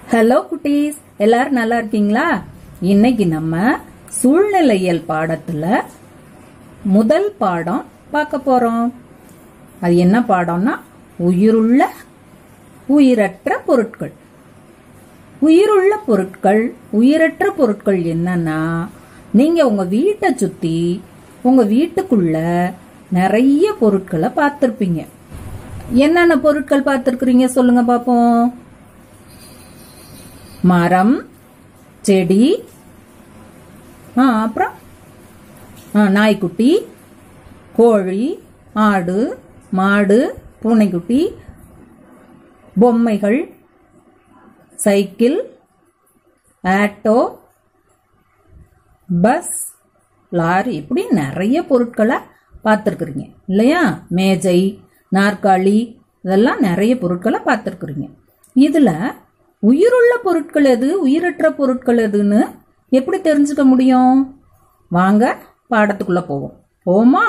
Hello குட்டீஸ் எல்லாரும் நல்லா இருக்கீங்களா இன்னைக்கு நம்ம சூழ்நிலையியல் பாடத்துல முதல் பாடம் பார்க்க போறோம் அது என்ன பாடம்னா உயிருள்ள உயிரற்ற பொருட்கள் உயிருள்ள பொருட்கள் உயிரற்ற பொருட்கள் என்னன்னா நீங்க உங்க வீட்டை சுத்தி உங்க வீட்டுக்குள்ள நிறைய பொருட்களை பார்த்திருப்பீங்க என்னென்ன பொருட்கள் பார்த்திருக்கிறீங்க சொல்லுங்க பாப்போம் மரம் செடி ஆ அப்புறம் ஆ நாய்க்குட்டி கோழி ஆடு மாடு பூனைக்குட்டி பொம்மைகள் சைக்கிள் ஆட்டோ பஸ் லாரி இப்படி நிறைய பொருட்களை பார்த்துருக்குறீங்க இல்லையா மேஜை நாற்காலி இதெல்லாம் நிறைய பொருட்களை பார்த்துருக்குறீங்க இதில் உயிருள்ள பொருட்கள் எது உயிரற்ற பொருட்கள் எதுன்னு எப்படி தெரிஞ்சுக்க முடியும் வாங்க பாடத்துக்குள்ள போவோம் போமா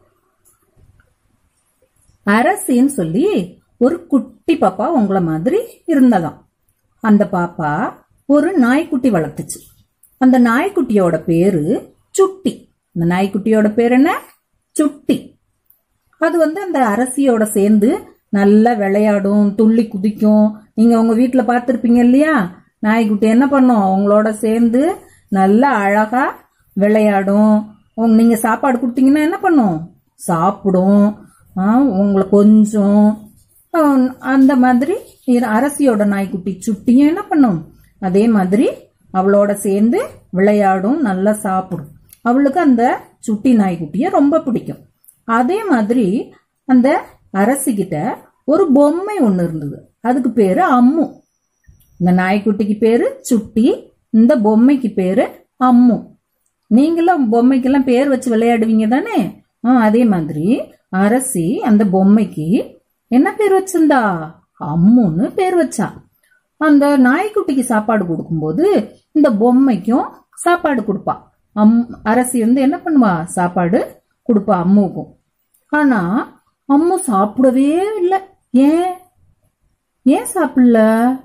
அரசின்னு சொல்லி ஒரு குட்டி பாப்பா உங்கள மாதிரி இருந்ததாம் அந்த பாப்பா ஒரு நாய்க்குட்டி வளர்த்துச்சு அந்த நாய்க்குட்டியோட பேரு சுட்டி அந்த நாய்க்குட்டியோட பேர் என்ன சுட்டி அது வந்து அந்த அரசியோட சேர்ந்து நல்லா விளையாடும் துள்ளி குதிக்கும் நீங்க உங்க வீட்டுல பார்த்திருப்பீங்க இல்லையா நாய்க்குட்டி என்ன பண்ணும் அவங்களோட சேர்ந்து நல்லா அழகா விளையாடும் உங்க நீங்க சாப்பாடு கொடுத்தீங்கன்னா என்ன பண்ணும் சாப்பிடும் ஆ, உங்களை கொஞ்சம் ஆ, அந்த மாதிரி இரு- அரசியோட நாய்க்குட்டி சுட்டியும் என்ன பண்ணும் அதே மாதிரி அவளோட சேர்ந்து விளையாடும் நல்லா சாப்பிடும் அவளுக்கு அந்த சுட்டி நாய்க்குட்டிய ரொம்ப பிடிக்கும் அதே மாதிரி அந்த அரசிக்கிட்ட ஒரு பொம்மை ஒன்று இருந்தது அதுக்கு பேரு அம்மு இந்த நாய்க்குட்டிக்கு பேரு சுட்டி இந்த பொம்மைக்கு பேரு அம்மு நீங்களும் பொம்மைக்கெல்லாம் பேர் வச்சு விளையாடுவீங்க தானே ஆ, அதே மாதிரி அரசி அந்த பொம்மைக்கு என்ன பேர் வச்சிருந்தா அம்முன்னு பேர் வச்சா அந்த நாய்க்குட்டிக்கு சாப்பாடு கொடுக்கும்போது இந்த பொம்மைக்கும் சாப்பாடு கொடுப்பா அம் அரசி வந்து என்ன பண்ணுவா சாப்பாடு கொடுப்பா அம்முக்கும் ஆனா அம்மு சாப்பிடவே இல்லை ஏன் ஏன் சாப்பிடல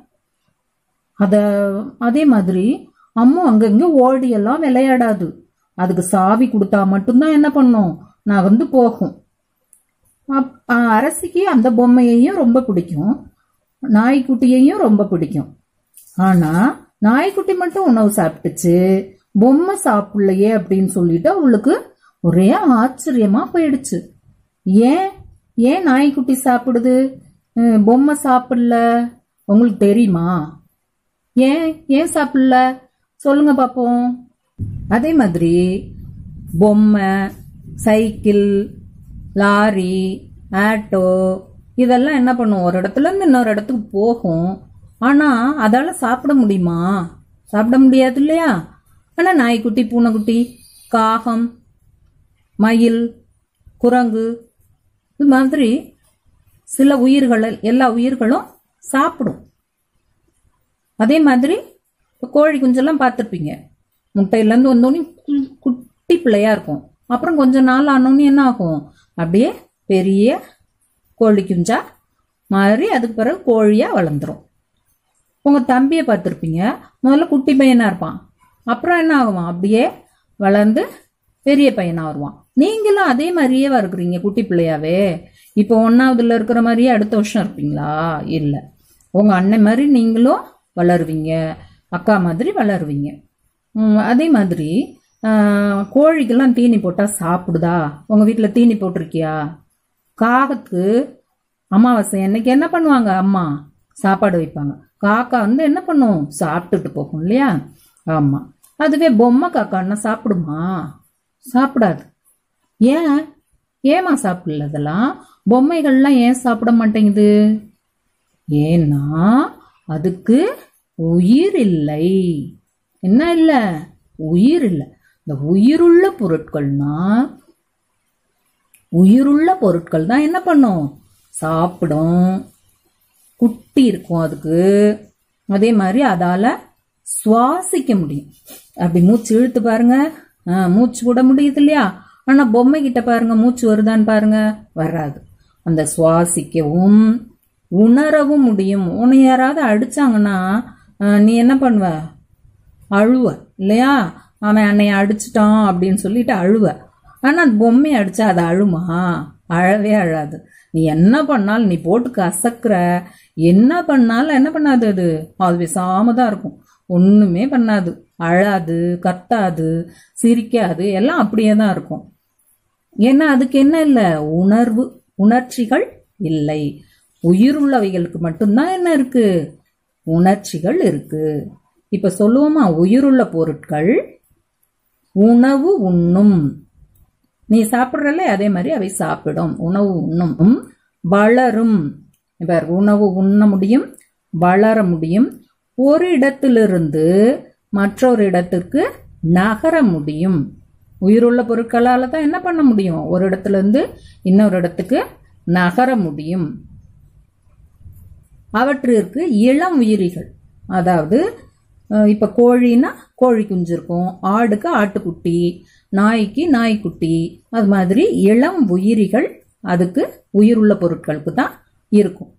அத அதே மாதிரி அம்மு அங்கங்க ஓடி எல்லாம் விளையாடாது அதுக்கு சாவி கொடுத்தா மட்டும்தான் என்ன பண்ணும் நகர்ந்து போகும் அப்- ஆ, அரசிக்கு அந்த பொம்மையையும் ரொம்ப பிடிக்கும் நாய்க்குட்டியையும் ரொம்ப பிடிக்கும் ஆனா நாய்க்குட்டி மட்டும் உணவு சாப்பிட்டுச்சு பொம்மை சாப்பிடலையே அப்படின்னு சொல்லிட்டு அவளுக்கு ஒரே ஆச்சரியமா போயிடுச்சு ஏன் ஏன் நாய்க்குட்டி சாப்பிடுது அஹ், பொம்மை சாப்பிடல உங்களுக்கு தெரியுமா ஏன் ஏன் சாப்பிடல சொல்லுங்க பாப்போம் அதே மாதிரி பொம்மை சைக்கிள் லாரி ஆட்டோ இதெல்லாம் என்ன பண்ணும் ஒரு இடத்துல இருந்து இன்னொரு இடத்துக்கு போகும் ஆனா அதால சாப்பிட முடியுமா சாப்பிட முடியாது இல்லையா ஆனா நாய்க்குட்டி பூனைக்குட்டி காகம் மயில் குரங்கு இது மாதிரி சில உயிர்கள் எல்லா உயிர்களும் சாப்பிடும் அதே மாதிரி இப்ப கோழி குஞ்செல்லாம் பார்த்துருப்பீங்க முட்டையிலேருந்து வந்தோடனே கு- குட்டி பிள்ளையா இருக்கும் அப்புறம் கொஞ்ச நாள் ஆனோடனே என்ன ஆகும் அப்படியே பெரிய கோழி குஞ்சா மாதிரி அதுக்கு பிறகு கோழியா வளர்ந்துரும் உங்க தம்பியை பார்த்துருப்பீங்க முதல்ல குட்டி பையனா இருப்பான் அப்புறம் என்ன ஆகுவான் அப்படியே வளர்ந்து பெரிய பையனா வருவான் நீங்களும் அதே மாதிரியே இருக்கிறீங்க குட்டி பிள்ளையாவே இப்போ ஒன்னாவதுல இருக்கிற மாதிரியே அடுத்த வருஷம் இருப்பீங்களா இல்ல உங்க அண்ணன் மாதிரி நீங்களும் வளருவீங்க அக்கா மாதிரி வளருவீங்க உம், அதே மாதிரி ஆஹ், கோழிக்கெல்லாம் தீனி போட்டா சாப்பிடுதா உங்க வீட்டுல தீனி போட்டிருக்கியா காகத்துக்கு அமாவாசை அன்னைக்கு என்ன பண்ணுவாங்க அம்மா சாப்பாடு வைப்பாங்க காக்கா வந்து என்ன பண்ணும் சாப்பிட்டுட்டு போகும் இல்லையா ஆமா அதுவே பொம்மை காக்கான்னா சாப்பிடுமா சாப்பிடாது ஏன் ஏமா சாப்பிடல அதெல்லாம் பொம்மைகள்லாம் ஏன் சாப்பிட மாட்டேங்குது ஏன்னா அதுக்கு உயிர் இல்லை என்ன இல்ல உயிர் இல்லை இந்த உயிருள்ள பொருட்கள்னா உயிருள்ள பொருட்கள் தான் என்ன பண்ணும் சாப்பிடும் குட்டி இருக்கும் அதுக்கு அதே மாதிரி அதால சுவாசிக்க முடியும் அப்படி மூச்சு இழுத்து பாருங்க ஆ, மூச்சு விட முடியுது இல்லையா ஆனா பொம்மை கிட்ட பாருங்க மூச்சு வருதான்னு பாருங்க வராது அந்த சுவாசிக்கவும் உணரவும் முடியும் உன்னை யாராவது அடிச்சாங்கன்னா அஹ், நீ என்ன பண்ணுவ அழுவ இல்லையா அவன் அன்னைய அடிச்சிட்டான் அப்படின்னு சொல்லிட்டு அழுவ ஆனா அந்த பொம்மையை அடிச்சா அது அழுமா அழவே அழாது நீ என்ன பண்ணாலும் நீ போட்டு கசக்குற என்ன பண்ணாலும் என்ன பண்ணாது அது அது பேசாம தான் இருக்கும் ஒண்ணுமே பண்ணாது அழாது கத்தாது சிரிக்காது எல்லாம் அப்படியே தான் இருக்கும் ஏன்னா அதுக்கு என்ன இல்லை உணர்வு உணர்ச்சிகள் இல்லை உயிருள்ளவைகளுக்கு மட்டும்தான் என்ன இருக்கு உணர்ச்சிகள் இருக்கு இப்ப சொல்லுவோமா உயிருள்ள பொருட்கள் உணவு உண்ணும் நீ சாப்பிட்றல அதே மாதிரி அவை சாப்பிடும் உணவு உண்ணும் வளரும் இப்ப உணவு உண்ண முடியும் வளர முடியும் ஒரு இடத்திலிருந்து மற்றொரு இடத்திற்கு நகர முடியும் உயிருள்ள பொருட்களால தான் என்ன பண்ண முடியும் ஒரு இடத்துல இருந்து இன்னொரு இடத்துக்கு நகர முடியும் அவற்றிற்கு இளம் உயிரிகள் அதாவது அஹ், இப்ப கோழினா கோழி குஞ்சு இருக்கும் ஆடுக்கு ஆட்டுக்குட்டி நாய்க்கு நாய்க்குட்டி அது மாதிரி இளம் உயிரிகள் அதுக்கு உயிருள்ள பொருட்களுக்கு தான் இருக்கும்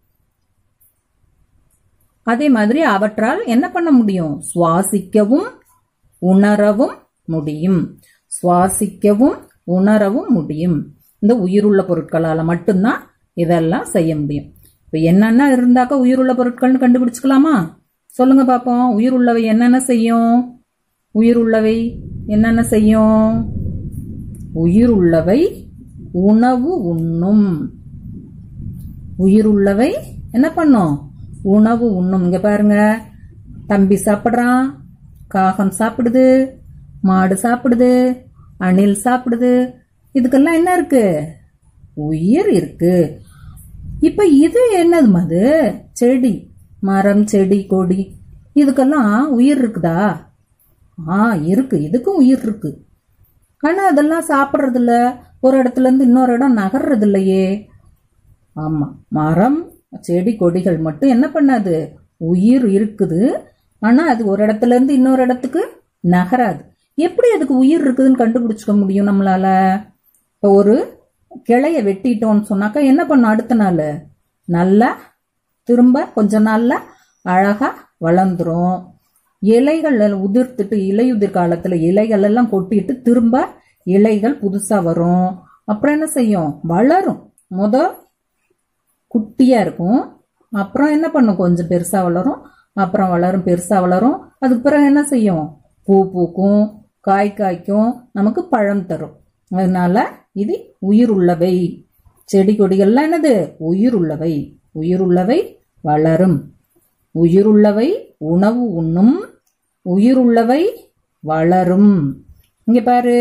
அதே மாதிரி அவற்றால் என்ன பண்ண முடியும் சுவாசிக்கவும் உணரவும் முடியும் சுவாசிக்கவும் உணரவும் முடியும் இந்த உயிருள்ள பொருட்களால மட்டும்தான் இதெல்லாம் செய்ய முடியும் இப்ப என்னென்ன இருந்தாக்க உயிருள்ள பொருட்கள்னு கண்டுபிடிச்சுக்கலாமா சொல்லுங்க பாப்போம் உயிருள்ளவை என்னென்ன செய்யும் உயிருள்ளவை என்னென்ன செய்யும் உயிருள்ளவை உணவு உண்ணும் உயிருள்ளவை என்ன பண்ணும் உணவு உண்ணும் இங்க பாருங்க தம்பி சாப்பிடுறான் காகம் சாப்பிடுது மாடு சாப்பிடுது அணில் சாப்பிடுது இதுக்கெல்லாம் என்ன இருக்கு உயிர் இருக்கு இப்ப இது என்னது மது செடி மரம் செடி கொடி இதுக்கெல்லாம் உயிர் இருக்குதா ஆ இருக்கு இதுக்கும் உயிர் இருக்கு ஆனா அதெல்லாம் சாப்பிடுறது இல்ல ஒரு இடத்துல இருந்து இன்னொரு இடம் நகர்றது இல்லையே ஆமா மரம் செடி கொடிகள் மட்டும் என்ன பண்ணாது உயிர் இருக்குது ஆனா அது ஒரு இடத்துல இருந்து இன்னொரு இடத்துக்கு நகராது எப்படி அதுக்கு உயிர் இருக்குதுன்னு கண்டுபிடிச்சுக்க முடியும் நம்மளால இப்போ ஒரு கிளைய வெட்டிட்டோம்னு சொன்னாக்கா என்ன பண்ணும் அடுத்த நாள் நல்லா திரும்ப கொஞ்ச நாள்ல அழகா வளர்ந்துரும் இலைகள் எல்லாம் உதிர்த்துட்டு இலையுதிர் காலத்துல இலைகள் எல்லாம் கொட்டிட்டு திரும்ப இலைகள் புதுசா வரும் அப்புறம் என்ன செய்யும் வளரும் முத குட்டியா இருக்கும் அப்புறம் என்ன பண்ணும் கொஞ்சம் பெருசா வளரும் அப்புறம் வளரும் பெருசா வளரும் அதுக்கு பிறகு என்ன செய்யும் பூ பூக்கும் காய் காய்க்கும் நமக்கு பழம் தரும் அதனால இது உயிர் உள்ளவை செடி கொடிகள்லாம் என்னது உயிர் உள்ளவை உயிர் உள்ளவை வளரும் உயிருள்ளவை உணவு உண்ணும் உயிருள்ளவை வளரும் இங்க பாரு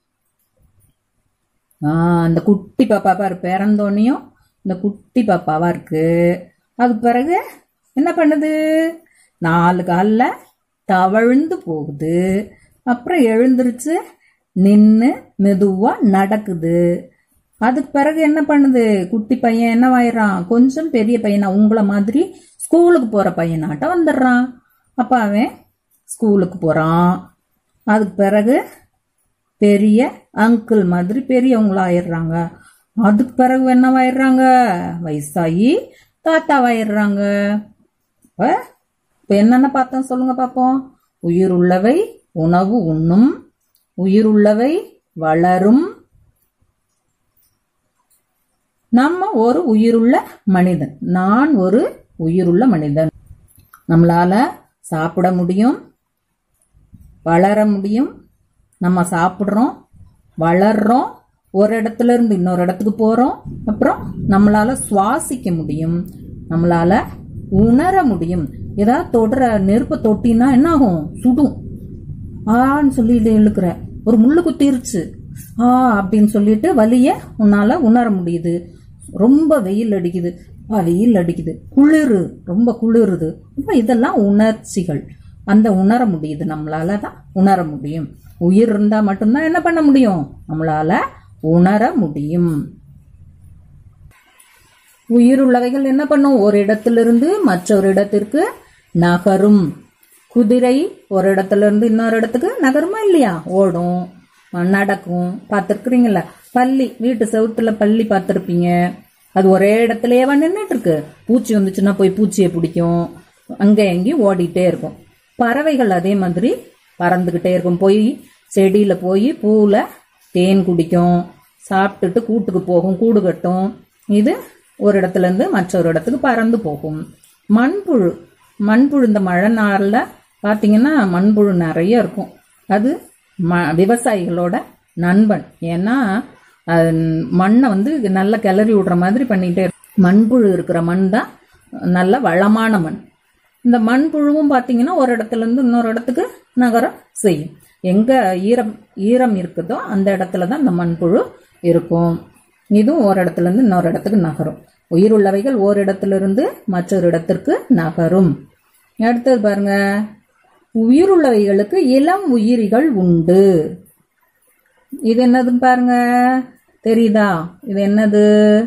ஆ அந்த குட்டி பாப்பா பாரு பிறந்தோன்னையும் இந்த குட்டி பாப்பாவா இருக்கு அது பிறகு என்ன பண்ணுது நாலு காலில் தவழ்ந்து போகுது அப்புறம் எழுந்திருச்சு நின்று மெதுவா நடக்குது அதுக்கு பிறகு என்ன பண்ணுது குட்டி பையன் என்னவாயிடுறான் கொஞ்சம் பெரிய பையனா உங்களை மாதிரி ஸ்கூலுக்கு போற பையனாட்டம் வந்துடுறான் அப்ப அவன் ஸ்கூலுக்கு போறான் அதுக்கு பிறகு பெரிய அங்கிள் மாதிரி பெரியவங்களாயிடுறாங்க அதுக்கு பிறகு என்னவாயிடுறாங்க வயசாகி தாத்தாவாயிடுறாங்க இப்ப இப்ப என்னென்ன பார்த்தோம் சொல்லுங்க பார்ப்போம் உயிர் உள்ளவை உணவு உண்ணும் உயிர் உள்ளவை வளரும் நம்ம ஒரு உயிருள்ள மனிதன் நான் ஒரு உயிருள்ள மனிதன் நம்மளால சாப்பிட முடியும் வளர முடியும் நம்ம சாப்பிட்றோம் வளர்றோம் ஒரு இடத்துல இருந்து இன்னொரு இடத்துக்கு போறோம் அப்புறம் நம்மளால சுவாசிக்க முடியும் நம்மளால உணர முடியும் ஏதாவது தொடர நெருப்பை தொட்டினா என்ன ஆகும் சுடும் ஆன்னு சொல்லிட்டு இழுக்கிற ஒரு முள்ளு குத்திருச்சு ஆ அப்படின்னு சொல்லிட்டு வலிய உன்னால உணர முடியுது ரொம்ப வெயில் அடிக்குது ஆ வெயில் அடிக்குது குளிரு ரொம்ப குளிருது அப்ப இதெல்லாம் உணர்ச்சிகள் அந்த உணர முடியுது நம்மளால தான் உணர முடியும் உயிர் இருந்தா மட்டும்தான் என்ன பண்ண முடியும் நம்மளால உணர முடியும் உயிர் உள்ளவைகள் என்ன பண்ணும் ஒரு இடத்திலிருந்து மற்றொரு இடத்திற்கு நகரும் குதிரை ஒரு இடத்துல இருந்து இன்னொரு இடத்துக்கு நகருமா இல்லையா ஓடும் அஹ் நடக்கும் பார்த்துருக்குறீங்களா பள்ளி வீட்டு செவுத்துல பள்ளி பார்த்துருப்பீங்க அது ஒரே இடத்துலயே நின்றுட்டு இருக்கு பூச்சி வந்துச்சுன்னா போய் பூச்சியை பிடிக்கும் அங்கே எங்கேயும் ஓடிட்டே இருக்கும் பறவைகள் அதே மாதிரி பறந்துக்கிட்டே இருக்கும் போய் செடியில் போய் பூவில் தேன் குடிக்கும் சாப்பிட்டுட்டு கூட்டுக்கு போகும் கூடு கட்டும் இது ஒரு இடத்துல இருந்து மற்றொரு இடத்துக்கு பறந்து போகும் மண்புழு மண்புழு இந்த மழை நாளில் பார்த்தீங்கன்னா மண்புழு நிறைய இருக்கும் அது ம விவசாயிகளோட நண்பன் ஏன்னா அது மண்ணை வந்து நல்லா கிளறி விடுற மாதிரி பண்ணிட்டே இருக்கும். மண்புழு இருக்கிற மண் தான் நல்ல வளமான மண் இந்த மண்புழுவும் பார்த்தீங்கன்னா ஒரு இடத்துல இருந்து இன்னொரு இடத்துக்கு நகரம் செய்யும் எங்க ஈரம் ஈரம் இருக்குதோ அந்த இடத்துல தான் இந்த மண்புழு இருக்கும் இதுவும் ஒரு இடத்துல இருந்து இன்னொரு இடத்துக்கு நகரும் உயிருள்ளவைகள் ஓர் இடத்துல இருந்து மற்றொரு இடத்திற்கு நகரும் அடுத்தது பாருங்க உயிருள்ளவைகளுக்கு இளம் உயிரிகள் உண்டு இது என்னதுன்னு பாருங்க தெரியுதா இது என்னது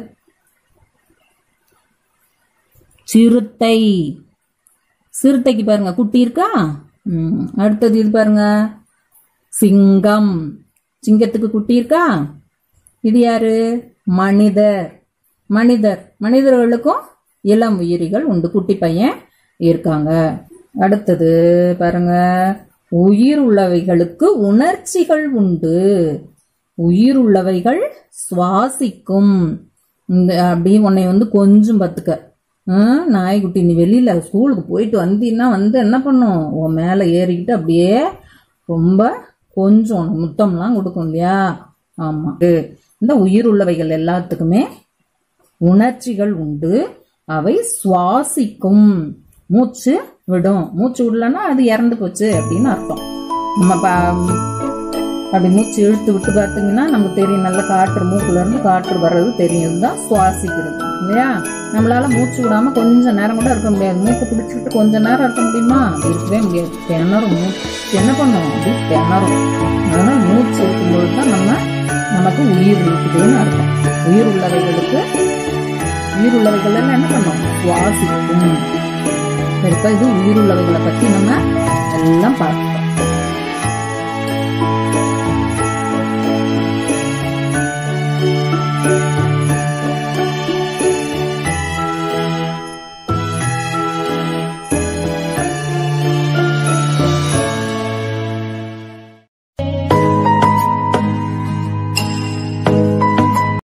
சிறுத்தை சிறுத்தைக்கு பாருங்க குட்டி இருக்கா ம், அடுத்தது இது பாருங்க சிங்கம் சிங்கத்துக்கு குட்டி இருக்கா இது யாரு மனிதர் மனிதர் மனிதர்களுக்கும் இளம் உயிரிகள் உண்டு குட்டி பையன் இருக்காங்க அடுத்தது பாருங்க உயிர் உள்ளவைகளுக்கு உணர்ச்சிகள் உண்டு உயிர் உள்ளவைகள் சுவாசிக்கும் இந்த அப்படி உன்னை வந்து கொஞ்சம் பார்த்துக்க ஹம், நாய்க்குட்டி நீ வெளியில ஸ்கூலுக்கு போயிட்டு வந்தீன்னா வந்து என்ன பண்ணும் உன் மேலே ஏறிக்கிட்டு அப்படியே ரொம்ப கொஞ்சம் உனக்கு முத்தம்லாம் கொடுக்கும் இல்லையா ஆமா இந்த உயிர் உள்ளவைகள் எல்லாத்துக்குமே உணர்ச்சிகள் உண்டு அவை சுவாசிக்கும் மூச்சு விடும் மூச்சு விடலன்னா அது இறந்து போச்சு அப்படின்னு அர்த்தம் நம்ம ப- அப்படி மூச்சு இழுத்து விட்டு பார்த்தீங்கன்னா நமக்கு தெரியும் நல்ல காற்று மூக்குல இருந்து காற்று வர்றது தெரியும் இதுதான் சுவாசிக்கிறது இல்லையா நம்மளால மூச்சு விடாம கொஞ்ச நேரம் கூட இருக்க முடியாது மூக்கு பிடிச்சிக்கிட்டு கொஞ்ச நேரம் இருக்க முடியுமா அப்படி இருக்கவே முடியாது திணறும் மூச்சு என்ன பண்ணும் அப்படி திணறும் அதனால மூச்சு இருக்கும்போது தான் நம்ம நமக்கு உயிர் இருக்குதுன்னு அர்த்தம் உயிர் உள்ளவைகளுக்கு உயிர் உள்ளவைகள் எல்லாம் என்ன பண்ணும் சுவாசிக்கும் சரிப்பா இது உயிர் உள்ளவைகளை பத்தி நம்ம எல்லாம் பார்க்கணும்